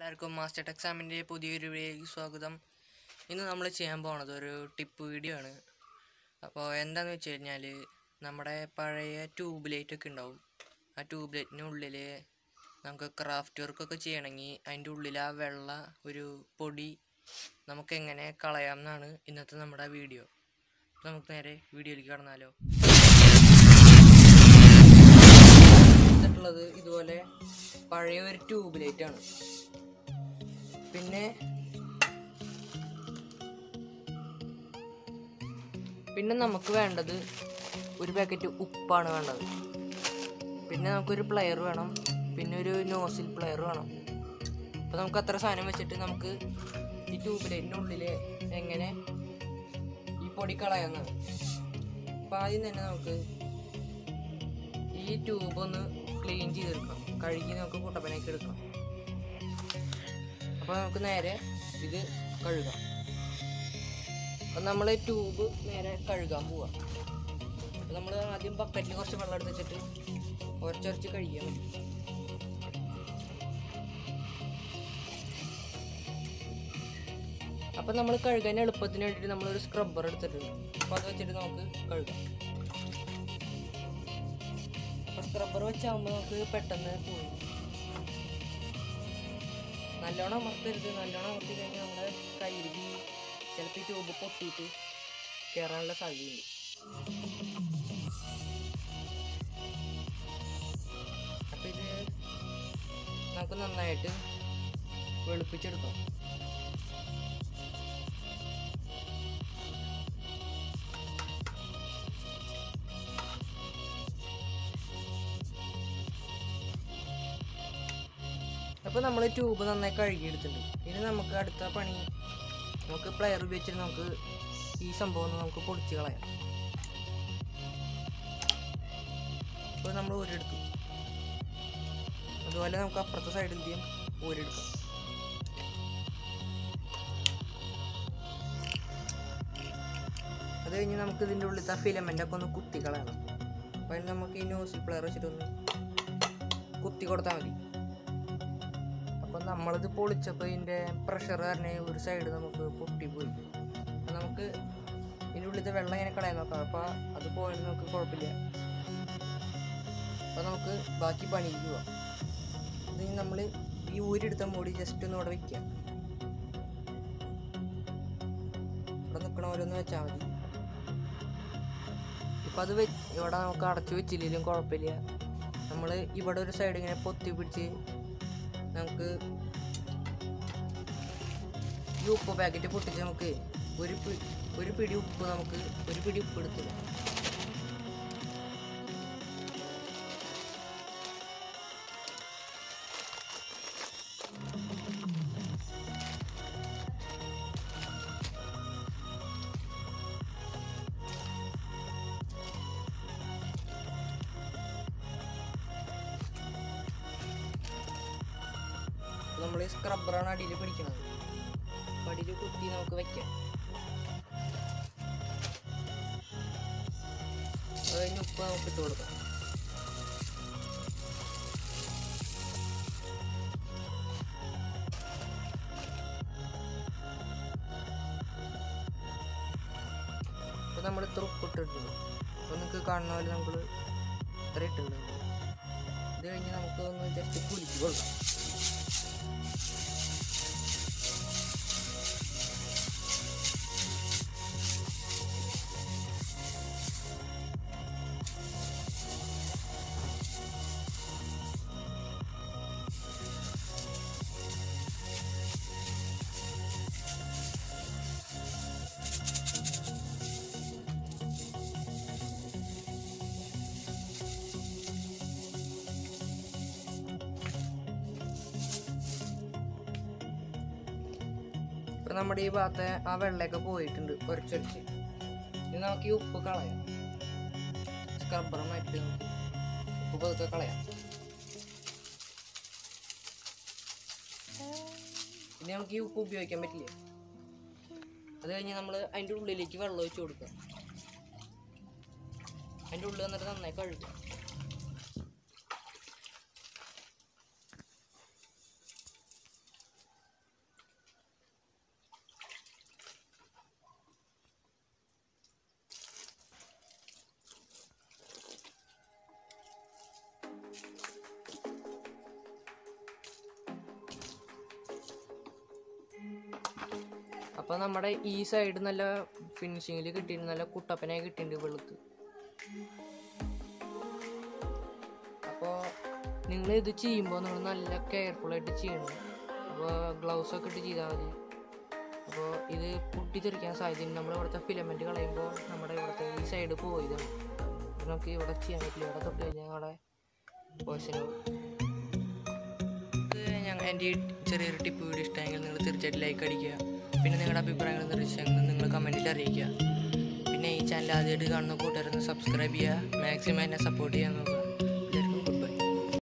എല്ലാവർക്കും മാസ്റ്റർ എക്സാമിൻ്റെ പുതിയൊരു വീഡിയോയ്ക്ക് സ്വാഗതം ഇന്ന് നമ്മൾ ചെയ്യാൻ പോണത് ഒരു ടിപ്പ് വീഡിയോ ആണ് അപ്പോൾ എന്താണെന്ന് വെച്ച് കഴിഞ്ഞാൽ നമ്മുടെ പഴയ ട്യൂബ് ലൈറ്റ് ഒക്കെ ഉണ്ടാവും ആ ട്യൂബ് ലൈറ്റിനുള്ളിൽ നമുക്ക് ക്രാഫ്റ്റ് വർക്കൊക്കെ ചെയ്യണമെങ്കിൽ അതിൻ്റെ ഉള്ളിൽ ആ വെള്ള ഒരു പൊടി നമുക്ക് എങ്ങനെ കളയാം എന്നാണ് ഇന്നത്തെ നമ്മുടെ വീഡിയോ അപ്പോൾ നമുക്ക് നേരെ വീഡിയോയിലേക്ക് കടന്നാലോ എടുത്തിട്ടുള്ളത് ഇതുപോലെ പഴയ ഒരു ട്യൂബ് ലൈറ്റ് ആണ് പിന്നെ പിന്നെ നമുക്ക് വേണ്ടത് ഒരു പാക്കറ്റ് ഉപ്പാണ് വേണ്ടത് പിന്നെ നമുക്കൊരു പ്ലെയർ വേണം പിന്നെ ഒരു നോസിൽ പ്ലെയർ വേണം അപ്പോൾ നമുക്ക് അത്ര സാധനം വെച്ചിട്ട് നമുക്ക് ഈ ട്യൂബ് ലൈറ്റിൻ്റെ ഉള്ളിൽ എങ്ങനെ ഈ പൊടി കളയാവുന്നതാണ് അപ്പോൾ ആദ്യം തന്നെ നമുക്ക് ഈ ട്യൂബ് ഒന്ന് ക്ലീൻ ചെയ്തെടുക്കണം കഴുകി നമുക്ക് കുട്ടപ്പനയൊക്കെ എടുക്കണം അപ്പോൾ നമുക്ക് നേരെ ഇത് കഴുകാം അപ്പം നമ്മൾ ട്യൂബ് നേരെ കഴുകാൻ പോവാം അപ്പോൾ നമ്മൾ ആദ്യം ബക്കറ്റിൽ കുറച്ച് വെള്ളം എടുത്ത് വെച്ചിട്ട് ഉരച്ചുരച്ച് കഴുകിയാൽ മതി അപ്പം നമ്മൾ കഴുകാൻ എളുപ്പത്തിന് വേണ്ടിയിട്ട് നമ്മളൊരു സ്ക്രബ്ബർ എടുത്തിട്ടുണ്ട് അപ്പോൾ അത് വെച്ചിട്ട് നമുക്ക് കഴുകാം അപ്പോൾ സ്ക്രബ്ബർ വെച്ചാകുമ്പോൾ നമുക്ക് പെട്ടെന്ന് പോയി നല്ലോണം അമർത്തരുത് നല്ലോണം അമർത്തി കഴിഞ്ഞാൽ നമ്മുടെ കയ്യിലേക്ക് ചിലപ്പോൾ ഈ ട്യൂബ് പൊട്ടിയിട്ട് കയറാനുള്ള സാധ്യതയുണ്ട് അപ്പം ഇത് നമുക്ക് നന്നായിട്ട് വെളുപ്പിച്ചെടുക്കാം അപ്പോൾ നമ്മൾ ട്യൂബ് നന്നായി കഴുകിയെടുത്തിട്ടുണ്ട് ഇനി നമുക്ക് അടുത്ത പണി നമുക്ക് പ്ലെയർ ഉപയോഗിച്ചിട്ട് നമുക്ക് ഈ സംഭവം ഒന്ന് നമുക്ക് പൊടിച്ച് കളയാം അപ്പോൾ നമ്മൾ ഊരെടുത്തു അതുപോലെ നമുക്ക് അപ്പുറത്തെ സൈഡിൽ ചെയ്യും ഊരെടുക്കാം അത് കഴിഞ്ഞ് നമുക്ക് ഇതിൻ്റെ ഉള്ളിലത്തെ ഫിലമെൻ്റ് ഒക്കെ ഒന്ന് കുത്തി കളയണം അപ്പോൾ അതിന് നമുക്ക് ഈ ന്യൂസിൽ പ്ലെയർ വെച്ചിട്ടൊന്ന് കുത്തി കൊടുത്താൽ മതി അപ്പോൾ നമ്മളിത് പൊളിച്ചപ്പോൾ ഇതിൻ്റെ പ്രഷർ കാരണം ഒരു സൈഡ് നമുക്ക് പൊട്ടിപ്പോയി അപ്പോൾ നമുക്ക് ഇതിൻ്റെ ഉള്ളിലത്തെ വെള്ളം ഇങ്ങനെ കളയാൻ നോക്കാം അപ്പോൾ അത് പോയാൽ നമുക്ക് കുഴപ്പമില്ല അപ്പോൾ നമുക്ക് ബാക്കി പണിക്ക് പോവാം ഇത് നമ്മൾ ഈ ഊരെടുത്ത മൂടി ജസ്റ്റ് ഒന്ന് ഇവിടെ വയ്ക്കാം ഇവിടെ നിൽക്കണ ഓരോന്ന് വെച്ചാൽ മതി ഇപ്പം അത് വെ ഇവിടെ നമുക്ക് അടച്ചു വെച്ചില്ലെങ്കിലും കുഴപ്പമില്ല നമ്മൾ ഇവിടെ ഒരു സൈഡ് ഇങ്ങനെ പൊത്തി പിടിച്ച് നമുക്ക് ഈ ഉപ്പ് പാക്കറ്റ് പൊട്ടിച്ച് നമുക്ക് ഒരു പി- ഒരു പിടി ഉപ്പ് നമുക്ക് ഒരു പിടി ഉപ്പ് എടുത്തില്ല നമ്മൾ ഈ സ്ക്രബ്ബറാണ് അടിയിൽ പിടിക്കുന്നത് അപ്പോൾ അടിയിൽ കുത്തി നമുക്ക് വെക്കാം അത് കഴിഞ്ഞ് ഉപ്പ് നമുക്ക് ഇട്ട് കൊടുക്കാം അപ്പോൾ നമ്മൾ ഇത്ര ഉപ്പ് ഇട്ടിട്ടുണ്ട് അപ്പോൾ നിങ്ങൾക്ക് കാണുന്ന പോലെ നമ്മൾ ഇത്ര ഇട്ടിട്ടുണ്ട് ഇത് കഴിഞ്ഞ് നമുക്ക് ഒന്ന് ജസ്റ്റ് കുലുക്കി കൊടുക്കാം ഇപ്പൊ നമ്മുടെ ഈ ഭാഗത്തെ ആ വെള്ളയൊക്കെ പോയിട്ടുണ്ട് ഉരച്ചൊരച്ച് ഇനി നമുക്ക് ഈ ഉപ്പ് കളയാം സ്ക്രബ്ബർ മാറ്റി നമുക്ക് ഉപ്പ് പതുക്കെ കളയാം ഇനി നമുക്ക് ഈ ഉപ്പ് ഉപയോഗിക്കാൻ പറ്റില്ല അത് കഴിഞ്ഞ് നമ്മൾ അതിൻ്റെ ഉള്ളിലേക്ക് വെള്ളം ഒഴിച്ച് കൊടുക്കുക അതിൻ്റെ ഉള്ളിൽ വന്നിട്ട് നന്നായി കഴുകുക അപ്പോൾ നമ്മുടെ ഈ സൈഡ് നല്ല ഫിനിഷിങ്ങിൽ കിട്ടിയിട്ടുണ്ട് നല്ല കുട്ടപ്പനായി കിട്ടിയിട്ടുണ്ട് വെളുത്ത് അപ്പോൾ നിങ്ങൾ ഇത് ചെയ്യുമ്പോൾ നിങ്ങൾ നല്ല കെയർഫുള്ളായിട്ട് ചെയ്യണം അപ്പോൾ ഗ്ലൗസ് ഒക്കെ ഇട്ട് ചെയ്താൽ മതി അപ്പോൾ ഇത് പൊട്ടിത്തെറിക്കാൻ സാധ്യതയുണ്ട് നമ്മുടെ ഇവിടുത്തെ ഫിലമെൻറ്റ് കളയുമ്പോൾ നമ്മുടെ ഇവിടുത്തെ ഈ സൈഡ് പോയതാണ് നമുക്ക് ഇവിടെ ചെയ്യാൻ പറ്റില്ല ഇവിടെ തൊട്ട് കഴിഞ്ഞാൽ അവിടെ പോഷനാവും ഞങ്ങൾ എൻ്റെ ഈ ചെറിയൊരു ടിപ്പ് വീഡിയോ ഇഷ്ടമെങ്കിൽ നിങ്ങൾ തീർച്ചയായിട്ടും ലൈക്ക് അടിക്കുക പിന്നെ നിങ്ങളുടെ അഭിപ്രായങ്ങൾ നിർദ്ദേശങ്ങൾ നിങ്ങൾ കമൻറ്റിൽ അറിയിക്കുക പിന്നെ ഈ ചാനൽ ആദ്യമായിട്ട് കാണുന്ന കൂട്ടുകാരൊന്ന് സബ്സ്ക്രൈബ് ചെയ്യുക മാക്സിമം എന്നെ സപ്പോർട്ട് ചെയ്യാൻ നോക്കുക